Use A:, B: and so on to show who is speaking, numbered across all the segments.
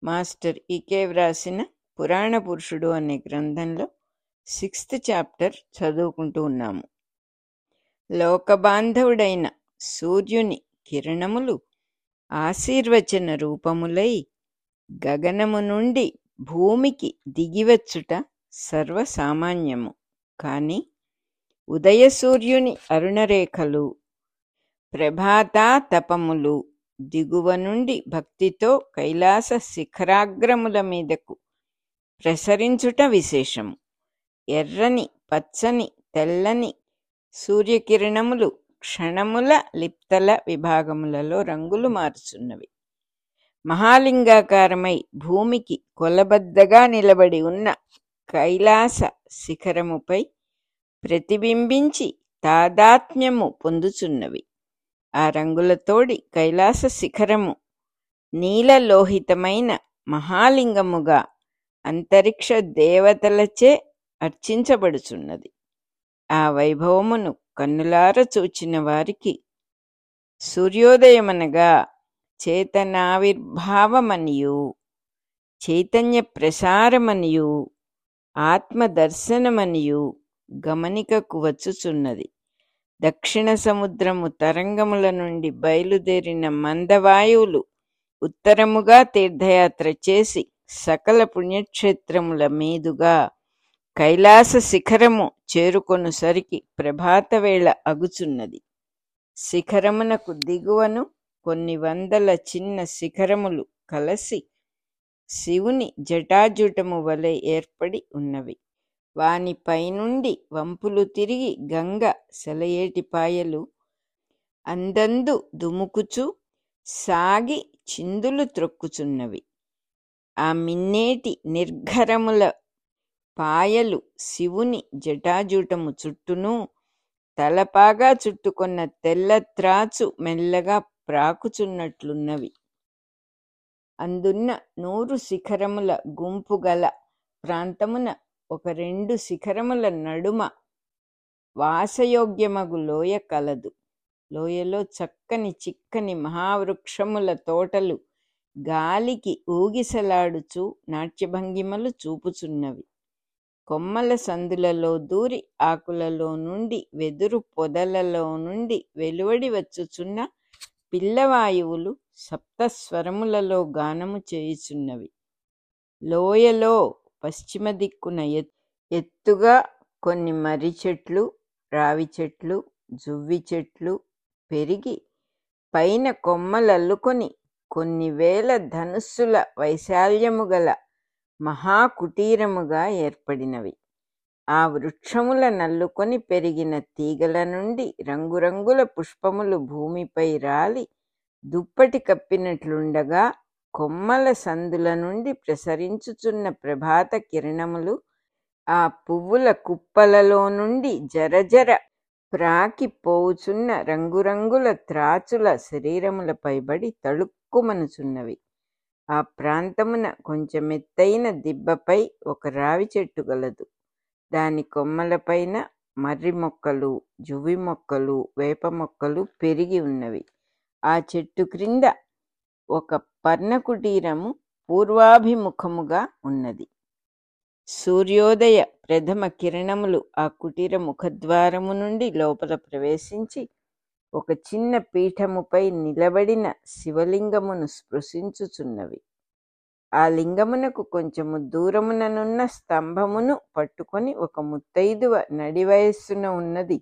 A: master ఈకే వ్రాసిన పురాణ పురుషుడు అనే గ్రంథంలో సిక్స్త్ చాప్టర్ చదువుకుంటూ ఉన్నాము లోకబాంధవుడైన సూర్యుని కిరణములు ఆశీర్వచన రూపములై గగనము నుండి భూమికి దిగివచ్చుట సర్వసామాన్యము కాని ఉదయ సూర్యుని అరుణరేఖలు ప్రభాతా తపములు దిగువ నుండి భక్తితో కైలాస శిఖరాగ్రముల మీదకు ప్రసరించుట విశేషము ఎర్రని పచ్చని తెల్లని సూర్యకిరణములు క్షణముల లిప్తల విభాగములలో రంగులు మారుచున్నవి మహాలింగాకారమై భూమికి కొలబద్దగా నిలబడి ఉన్న కైలాస శిఖరముపై ప్రతిబింబించి తాదాత్మ్యము పొందుచున్నవి ఆ రంగులతోడి కైలాస శిఖరము నీలలోహితమైన మహాలింగముగా అంతరిక్ష దేవతలచే అర్చించబడుచున్నది ఆ వైభవమును కన్నులార చూచిన వారికి సూర్యోదయమనగా చేతనావిర్భావమనియు చైతన్య ప్రసారమనియు ఆత్మదర్శనమనియు గమనికకు వచ్చుచున్నది దక్షిణ సముద్రము తరంగముల నుండి బయలుదేరిన మందవాయువులు ఉత్తరముగా తీర్థయాత్ర చేసి సకల పుణ్యక్షేత్రముల మీదుగా కైలాస శిఖరము చేరుకొనుసరికి ప్రభాతవేళ అగుచున్నది శిఖరమునకు దిగువను కొన్ని వందల చిన్న శిఖరములు కలసి శివుని జటాజుటము వలె ఏర్పడి ఉన్నవి వాని పైనుండి వంపులు తిరిగి గంగ సెలయేటిపాయలు అందందు దుముకుచు సాగి చిందులు త్రొక్కుచున్నవి ఆ మిన్నేటి నిర్ఘరముల పాయలు శివుని జటాజూటము చుట్టూను తలపాగా చుట్టుకొన్న తెల్ల త్రాచు మెల్లగా ప్రాకుచున్నట్లున్నవి అందున్న నూరు శిఖరముల గుంపు గల ప్రాంతమున ఒక రెండు శిఖరముల నడుమ వాసయోగ్యమగు లోయ కలదు లోయలో చక్కని చిక్కని మహావృక్షముల తోటలు గాలికి ఊగిసలాడుచు నాట్యభంగిమలు చూపుచున్నవి కొమ్మల సందులలో దూరి ఆకులలో నుండి వెదురు పొదలలో నుండి వెలువడి వచ్చుచున్న పిల్లవాయువులు సప్తస్వరములలో గానము చేయుచున్నవి లోయలో పశ్చిమ దిక్కున ఎత్తుగా కొన్ని మర్రి చెట్లు రావి చెట్లు జువ్వి చెట్లు పెరిగి పైన కొమ్మలల్లుకొని కొన్ని వేల ధనుస్సుల వైశాల్యము గల మహాకుటీరముగా ఏర్పడినవి ఆ వృక్షముల నల్లుకొని పెరిగిన తీగల నుండి రంగురంగుల పుష్పములు భూమిపై రాలి దుప్పటి కప్పినట్లుండగా కొమ్మల సందుల నుండి ప్రసరించుచున్న ప్రభాత కిరణములు ఆ పువ్వుల కుప్పలలో నుండి జరజర ప్రాకిపోవుచున్న రంగురంగుల త్రాచుల శరీరములపై బడి తళుక్కుమనుచున్నవి ఆ ప్రాంతమున కొంచెం ఎత్తైన దిబ్బపై ఒక రావి చెట్టు గలదు దాని కొమ్మలపైన మర్రి మొక్కలు జువ్వి మొక్కలు వేప మొక్కలు పెరిగి ఉన్నవి ఆ చెట్టు క్రింద ఒక పర్ణకుటీరము పూర్వాభిముఖముగా ఉన్నది సూర్యోదయ ప్రథమ కిరణములు ఆ కుటీర ముఖద్వారము నుండి లోపల ప్రవేశించి ఒక చిన్న పీఠముపై నిలబడిన శివలింగమును స్పృశించుచున్నవి ఆ లింగమునకు కొంచెము దూరముననున్న స్తంభమును పట్టుకొని ఒక ముత్తైదువ నడి వయస్సున ఉన్నది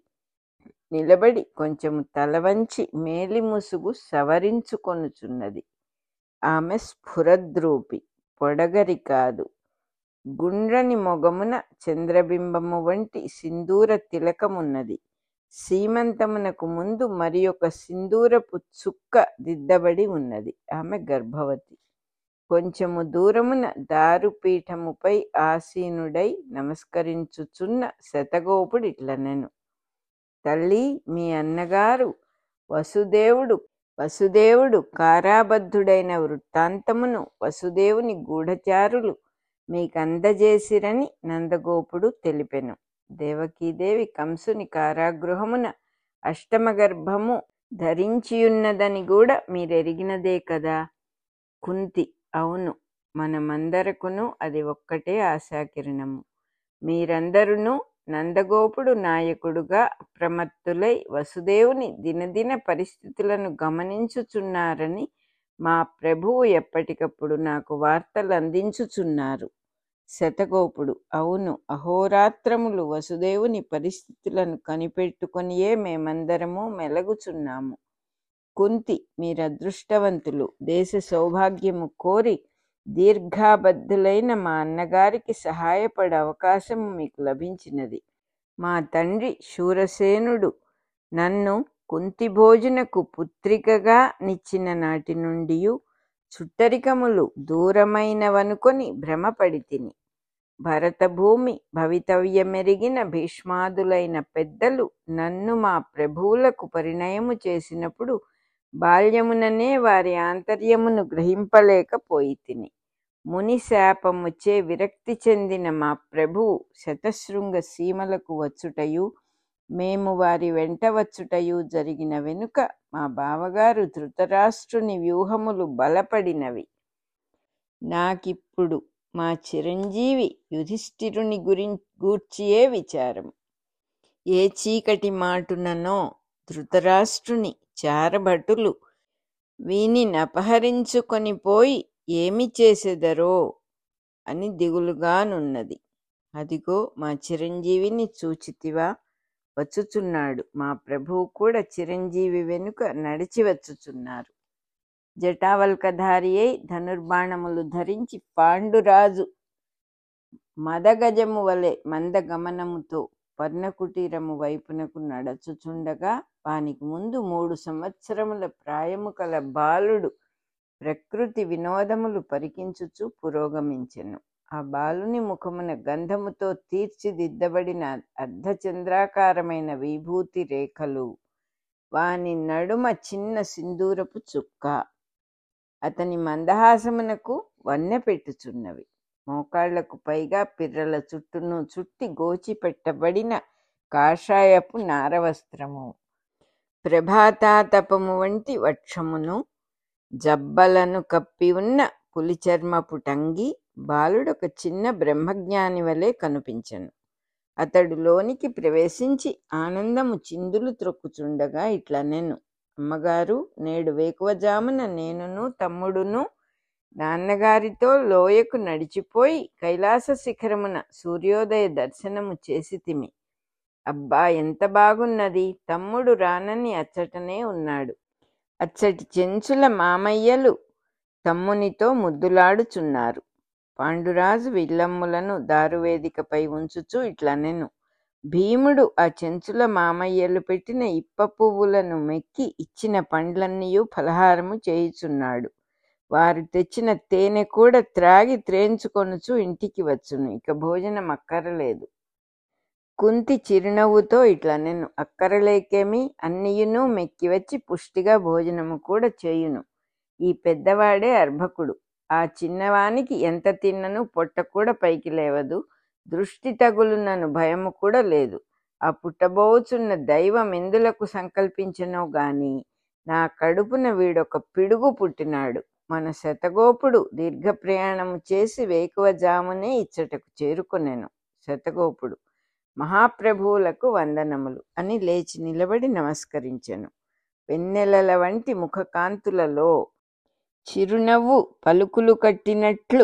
A: నిలబడి కొంచెము తలవంచి మేలి ముసుగు సవరించుకొనుచున్నది ఆమె స్ఫురద్రూపి పొడగరి కాదు గుండ్రని మొగమున చంద్రబింబము వంటి సింధూర తిలకమున్నది సీమంతమునకు ముందు మరి ఒక సింధూరపు చుక్క దిద్దబడి ఉన్నది ఆమె గర్భవతి కొంచెము దూరమున దారుపీఠముపై ఆసీనుడై నమస్కరించుచున్న శతగోపుడిట్లనెను తల్లి మీ అన్నగారు వసుదేవుడు వసుదేవుడు కారాబద్ధుడైన వృత్తాంతమును వసుదేవుని గూఢచారులు మీకందజేసిరని నందగోపుడు తెలిపెను దేవకీదేవి కంసుని కారాగృహమున అష్టమ గర్భము ధరించియున్నదని కూడా మీరెరిగినదే కదా కుంతి అవును మనమందరకును అది ఒక్కటే ఆశాకిరణము మీరందరును నందగోపుడు నాయకుడుగా అప్రమత్తులై వసుదేవుని దినదిన పరిస్థితులను గమనించుచున్నారని మా ప్రభువు ఎప్పటికప్పుడు నాకు వార్తలు అందించుచున్నారు శతగోపుడు అవును అహోరాత్రములు వసుదేవుని పరిస్థితులను కనిపెట్టుకొనియే మేమందరము మెలగుచున్నాము కుంతి మీరదృష్టవంతులు దేశ సౌభాగ్యము కోరి దీర్ఘాబద్ధులైన మా అన్నగారికి సహాయపడే అవకాశం మీకు లభించినది మా తండ్రి శూరసేనుడు నన్ను కుంతి భోజనకు పుత్రికగా నిచ్చిన నాటి నుండి చుట్టరికములు దూరమైనవనుకొని భ్రమపడి తిని భరతభూమి భవితవ్యమెరిగిన భీష్మాదులైన పెద్దలు నన్ను మా ప్రభువులకు పరిణయము చేసినప్పుడు బాల్యముననే వారి ఆంతర్యమును గ్రహింపలేకపోయి తిని ముని శాపముచే విరక్తి చెందిన మా ప్రభువు శతశృంగ సీమలకు వచ్చుటయు మేము వారి వెంట వచ్చుటయు జరిగిన వెనుక మా బావగారు ధృతరాష్ట్రుని వ్యూహములు బలపడినవి నాకిప్పుడు మా చిరంజీవి యుధిష్ఠిరుని గురి గూర్చియే విచారం ఏ చీకటి మాటుననో ధృతరాష్ట్రుని చారభటులు వీనిని అపహరించుకొని పోయి ఏమి చేసెదరో అని దిగులుగానున్నది అదిగో మా చిరంజీవిని చూచితివా వచ్చుచున్నాడు మా ప్రభువు కూడా చిరంజీవి వెనుక నడిచి వచ్చుచున్నారు జటావల్కధారి అయి ధనుర్బాణములు ధరించి పాండురాజు మదగజము వలె మందగమనముతో పర్ణకుటీరము వైపునకు నడచుచుండగా వానికి ముందు మూడు సంవత్సరముల ప్రాయము కల బాలుడు ప్రకృతి వినోదములు పరికించుచు పురోగమించెను ఆ బాలుని ముఖమున గంధముతో తీర్చిదిద్దబడిన అర్ధచంద్రాకారమైన విభూతి రేఖలు వాని నడుమ చిన్న సింధూరపు చుక్క అతని మందహాసమునకు వన్నె పెట్టుచున్నవి మోకాళ్లకు పైగా పిర్రల చుట్టూను చుట్టి గోచి పెట్టబడిన కాషాయపు నారవస్త్రము ప్రభాతాతపము వంటి వక్షమును జబ్బలను కప్పి ఉన్న పులిచర్మపు టంగి బాలుడొక చిన్న బ్రహ్మజ్ఞాని వలె కనిపించను అతడు లోనికి ప్రవేశించి ఆనందము చిందులు త్రొక్కుచుండగా ఇట్లా నేను అమ్మగారు నేడు వేకువజామున నేనును తమ్ముడును నాన్నగారితో లోయకు నడిచిపోయి కైలాస శిఖరమున సూర్యోదయ దర్శనము చేసి తిమి అబ్బా ఎంత బాగున్నది తమ్ముడు రానని అచ్చటనే ఉన్నాడు అచ్చటి చెంచుల మామయ్యలు తమ్మునితో ముద్దులాడుచున్నారు పాండురాజు విల్లమ్ములను దారువేదికపై ఉంచుచు ఇట్లనెను భీముడు ఆ చెంచుల మామయ్యలు పెట్టిన ఇప్ప పువ్వులను మెక్కి ఇచ్చిన పండ్లన్నీయు ఫలహారము చేయుచున్నాడు వారు తెచ్చిన తేనె కూడా త్రాగి త్రేంచుకొనుచు ఇంటికి వచ్చును ఇక భోజనం అక్కరలేదు కుంతి చిరునవ్వుతో ఇట్లా నేను అక్కరలేకేమి అన్నియును మెక్కి వచ్చి పుష్టిగా భోజనము కూడా చేయును ఈ పెద్దవాడే అర్భకుడు ఆ చిన్నవానికి ఎంత తిన్నను పొట్ట కూడా పైకి లేవదు దృష్టి తగులునను భయము కూడా లేదు ఆ పుట్టబోచున్న దైవం ఎందులకు సంకల్పించనో గాని నా కడుపున వీడొక పిడుగు పుట్టినాడు మన శతగోపుడు దీర్ఘ ప్రయాణము చేసి వేకువజామునే ఇచ్చటకు చేరుకొనెను శతగోపుడు మహాప్రభువులకు వందనములు అని లేచి నిలబడి నమస్కరించెను వెన్నెలల వంటి ముఖకాంతులలో చిరునవ్వు పలుకులు కట్టినట్లు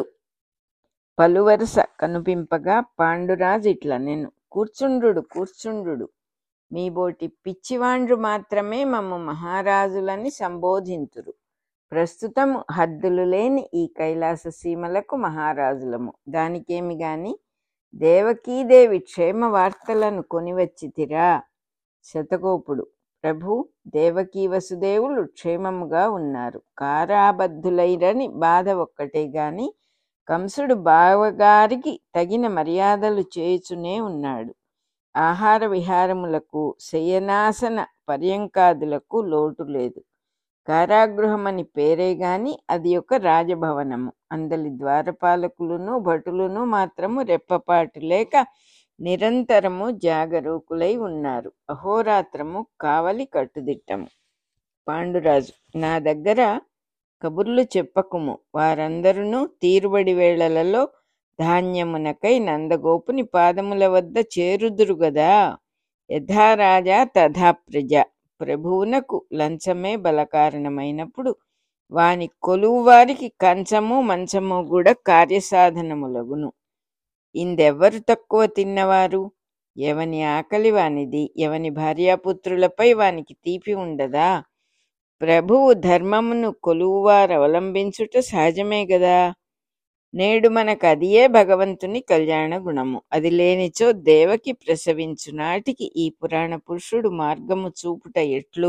A: పలువరుస కనుపింపగా పాండురాజు ఇట్లా నేను కూర్చుండు కూర్చుండు మీబోటి పిచ్చివాండ్రు మాత్రమే మమ్ము మహారాజులని సంబోధింతురు ప్రస్తుతం హద్దులు లేని ఈ కైలాస సీమలకు మహారాజులము దానికేమి గాని దేవకీదేవి క్షేమ వార్తలను కొనివచ్చితిరా శతకోపుడు ప్రభు దేవకీ వసుదేవులు క్షేమముగా ఉన్నారు కారాబద్ధులైరని బాధ ఒక్కటే గాని కంసుడు బావగారికి తగిన మర్యాదలు చేయుచునే ఉన్నాడు ఆహార విహారములకు శయనాసన పర్యంకాదులకు లోటు లేదు కారాగృహమని పేరే గాని అది ఒక రాజభవనము అందలి ద్వారపాలకులను భటులను మాత్రము రెప్పపాటు లేక నిరంతరము జాగరూకులై ఉన్నారు అహోరాత్రము కావలి కట్టుదిట్టము పాండురాజు నా దగ్గర కబుర్లు చెప్పకుము వారందరును తీరుబడి వేళలలో ధాన్యమునకై నందగోపుని పాదముల వద్ద చేరుదురు గదా యథా రాజా తథా ప్రజ ప్రభువునకు లంచమే బలకారణమైనప్పుడు వాని కొలువు వారికి కంచము మంచము కూడా కార్యసాధనములగును ఇందెవ్వరు తక్కువ తిన్నవారు ఎవని ఆకలి వానిది ఎవని భార్యాపుత్రులపై వానికి తీపి ఉండదా ప్రభువు ధర్మమును కొలువువారు అవలంబించుట సహజమే గదా నేడు మనకు అదియే భగవంతుని కళ్యాణ గుణము అది లేనిచో దేవకి ప్రసవించు నాటికి ఈ పురాణ పురుషుడు మార్గము చూపుట ఎట్లు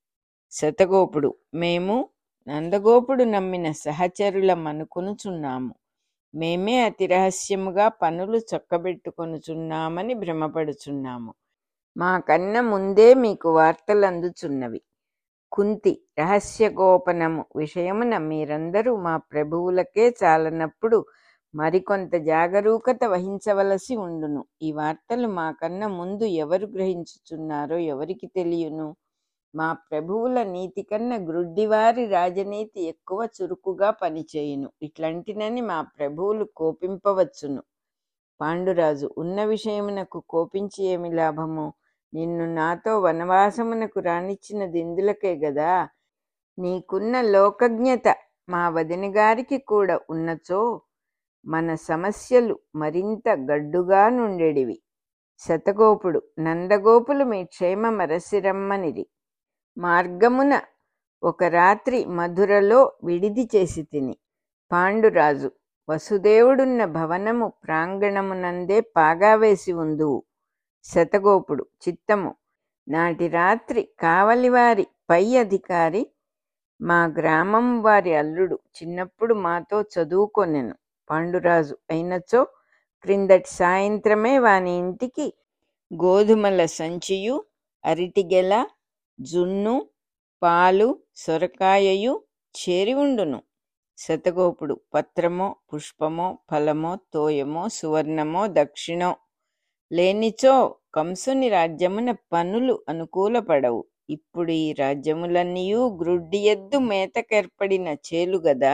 A: శతగోపుడు మేము నందగోపుడు నమ్మిన సహచరులమనుకొనుచున్నాము మేమే అతి రహస్యముగా పనులు చక్కబెట్టుకొనుచున్నామని భ్రమపడుచున్నాము మా కన్న ముందే మీకు వార్తలు అందుచున్నవి కుంతి రహస్య గోపనము విషయమున మీరందరూ మా ప్రభువులకే చాలనప్పుడు మరికొంత జాగరూకత వహించవలసి ఉండును ఈ వార్తలు మాకన్నా ముందు ఎవరు గ్రహించుచున్నారో ఎవరికి తెలియను మా ప్రభువుల నీతి కన్నా గ్రుడ్డివారి రాజనీతి ఎక్కువ చురుకుగా పనిచేయును ఇట్లాంటినని మా ప్రభువులు కోపింపవచ్చును పాండురాజు ఉన్న విషయమునకు కోపించి ఏమి లాభము నిన్ను నాతో వనవాసమునకు రానిచ్చిన దిందులకే గదా నీకున్న లోకజ్ఞత మా వదిన గారికి కూడా ఉన్నచో మన సమస్యలు మరింత గడ్డుగా నుండెడివి శతగోపుడు నందగోపులు మీ క్షేమమరసిరమ్మనిరి మార్గమున ఒక రాత్రి మధురలో విడిది చేసి తిని పాండురాజు వసుదేవుడున్న భవనము ప్రాంగణమునందే పాగా వేసి ఉందువు శతగోపుడు చిత్తము నాటి రాత్రి కావలివారి పై అధికారి మా గ్రామం వారి అల్లుడు చిన్నప్పుడు మాతో చదువుకొనెను పాండురాజు అయినచో క్రిందటి సాయంత్రమే వాని ఇంటికి గోధుమల సంచియు అరిటిగెల జున్ను పాలు సొరకాయయు చేరి ఉండును శతగోపుడు పత్రమో పుష్పమో ఫలమో తోయమో సువర్ణమో దక్షిణో లేనిచో కంసుని రాజ్యమున పనులు అనుకూలపడవు ఇప్పుడు ఈ రాజ్యములన్నీయూ గ్రుడ్డి ఎద్దు మేతకెర్పడిన చేలుగదా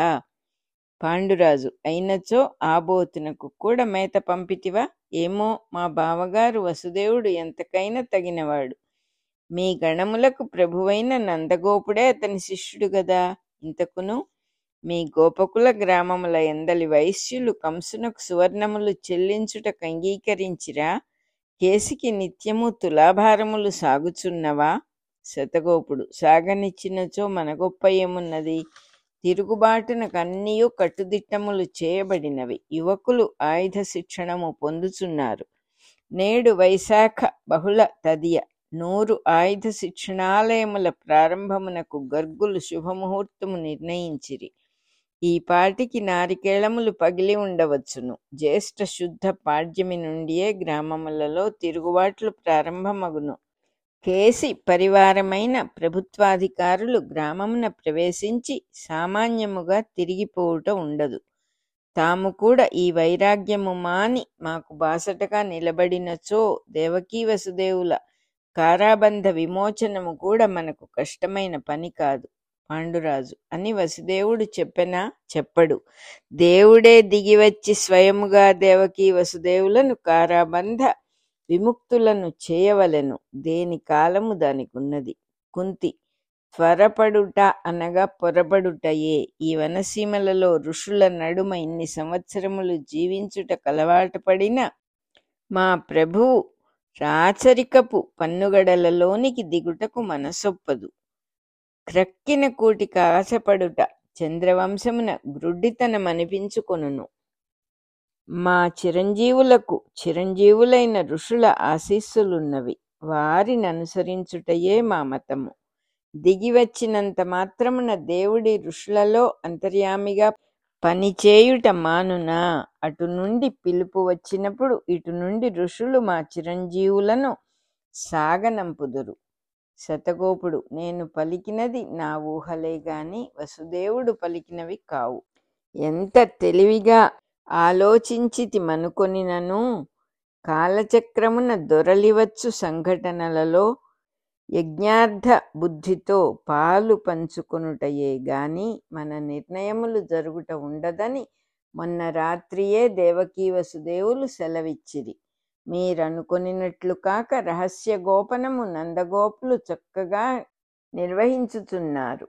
A: పాండురాజు అయినచో ఆబోతునకు కూడా మేత పంపితివా ఏమో మా బావగారు వసుదేవుడు ఎంతకైనా తగినవాడు మీ గణములకు ప్రభువైన నందగోపుడే అతని శిష్యుడు గదా ఇంతకును మీ గోపకుల గ్రామముల ఎందలి వైశ్యులు కంసునకు సువర్ణములు చెల్లించుటకు అంగీకరించిరా కేసికి నిత్యము తులాభారములు సాగుచున్నవా శతగోపుడు సాగనిచ్చినచో మన గొప్ప ఏమున్నది తిరుగుబాటునకు అన్నీయు కట్టుదిట్టములు చేయబడినవి యువకులు ఆయుధ శిక్షణము పొందుచున్నారు నేడు వైశాఖ బహుళ తదియ నూరు ఆయుధ శిక్షణాలయముల ప్రారంభమునకు గర్గులు శుభముహూర్తము నిర్ణయించిరి ఈ పాటికి నారికేళములు పగిలి ఉండవచ్చును జ్యేష్ఠ శుద్ధ పాడ్యమి నుండియే గ్రామములలో తిరుగుబాట్లు ప్రారంభమగును కేసి పరివారమైన ప్రభుత్వాధికారులు గ్రామమున ప్రవేశించి సామాన్యముగా తిరిగిపోవుట ఉండదు తాము కూడా ఈ వైరాగ్యము మాని మాకు బాసటగా నిలబడినచో దేవకీ వసుదేవుల కారాబంధ విమోచనము కూడా మనకు కష్టమైన పని కాదు పాండురాజు అని వసుదేవుడు చెప్పెనా చెప్పడు దేవుడే దిగివచ్చి స్వయముగా దేవకీ వసుదేవులను కారాబంధ విముక్తులను చేయవలెను దేని కాలము దానికున్నది కుంతి త్వరపడుట అనగా పొరబడుటయే ఈ వనసీమలలో ఋషుల నడుమ ఇన్ని సంవత్సరములు జీవించుట కలవాటు పడిన మా ప్రభువు రాచరికపు పన్నుగడలలోనికి దిగుటకు మనసొప్పదు క్రక్కిన కూటికి ఆశపడుట చంద్రవంశమున గ్రుడ్డితనమనిపించుకొనును మా చిరంజీవులకు చిరంజీవులైన ఋషుల ఆశీస్సులున్నవి వారిని అనుసరించుటయే మా మతము దిగి వచ్చినంత మాత్రమున దేవుడి ఋషులలో అంతర్యామిగా పనిచేయుట మానునా అటు నుండి పిలుపు వచ్చినప్పుడు ఇటు నుండి ఋషులు మా చిరంజీవులను సాగనంపుదురు శతగోపుడు నేను పలికినది నా ఊహలే గాని వసుదేవుడు పలికినవి కావు ఎంత తెలివిగా ఆలోచించితి మనుకొనినను కాలచక్రమున దొరలివచ్చు సంఘటనలలో యజ్ఞార్థ బుద్ధితో పాలు పంచుకొనుటయే గాని మన నిర్ణయములు జరుగుట ఉండదని మొన్న రాత్రియే దేవకీ వసుదేవులు సెలవిచ్చిరి మీరనుకొనినట్లు కాక రహస్య గోపనము నందగోపులు చక్కగా నిర్వహించుచున్నారు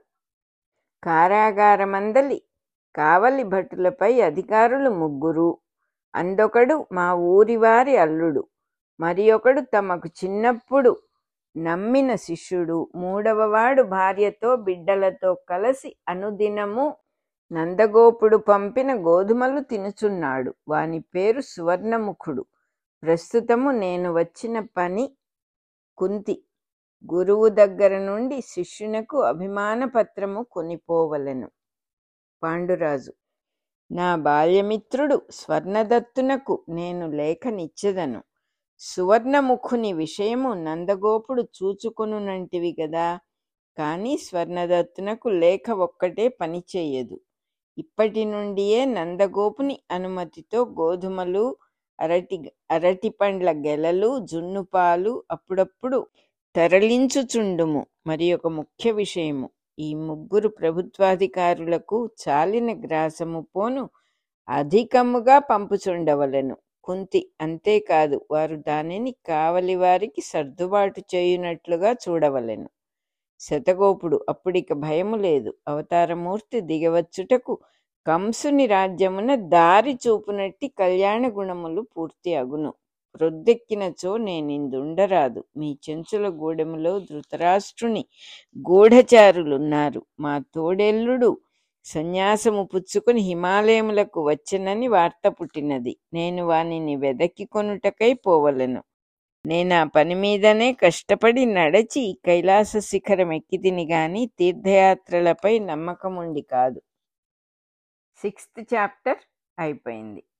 A: కారాగారమందలి కావలి భటులపై అధికారులు ముగ్గురు అందొకడు మా ఊరివారి అల్లుడు మరి ఒకడు తమకు చిన్నప్పుడు నమ్మిన శిష్యుడు మూడవవాడు భార్యతో బిడ్డలతో కలిసి అనుదినము నందగోపుడు పంపిన గోధుమలు తినుచున్నాడు వాని పేరు సువర్ణముఖుడు ప్రస్తుతము నేను వచ్చిన పని కుంతి గురువు దగ్గర నుండి శిష్యునకు అభిమాన పత్రము కొనిపోవలెను పాండురాజు నా బాల్యమిత్రుడు స్వర్ణదత్తునకు నేను లేఖనిచ్చెదను సువర్ణముఖుని విషయము నందగోపుడు చూచుకొనునంటివి గదా కాని స్వర్ణదత్తునకు లేఖ ఒక్కటే పనిచేయదు ఇప్పటి నుండియే నందగోపుని అనుమతితో గోధుమలు అరటి అరటి పండ్ల గెలలు జున్నుపాలు అప్పుడప్పుడు తరలించుచుండుము మరి ఒక ముఖ్య విషయము ఈ ముగ్గురు ప్రభుత్వాధికారులకు చాలిన గ్రాసము పోను అధికముగా పంపుచుండవలెను కుంతి అంతేకాదు వారు దానిని కావలి వారికి సర్దుబాటు చేయునట్లుగా చూడవలెను శతగోపుడు అప్పుడిక భయము లేదు అవతారమూర్తి దిగవచ్చుటకు కంసుని రాజ్యమున దారి చూపునట్టి కళ్యాణ గుణములు పూర్తి అగును ప్రొద్దెక్కినచో నేనిందుండరాదు మీ చెంచుల గూడెములో ధృతరాష్ట్రుని గూఢచారులున్నారు మా తోడెల్లుడు సన్యాసము పుచ్చుకొని హిమాలయములకు వచ్చెనని వార్త పుట్టినది నేను వానిని వెదకి కొనుటకై పోవలెను నేనా పని మీదనే కష్టపడి నడచి కైలాస శిఖరం ఎక్కితిని గాని తీర్థయాత్రలపై నమ్మకముండి కాదు సిక్స్త్ చాప్టర్ అయిపోయింది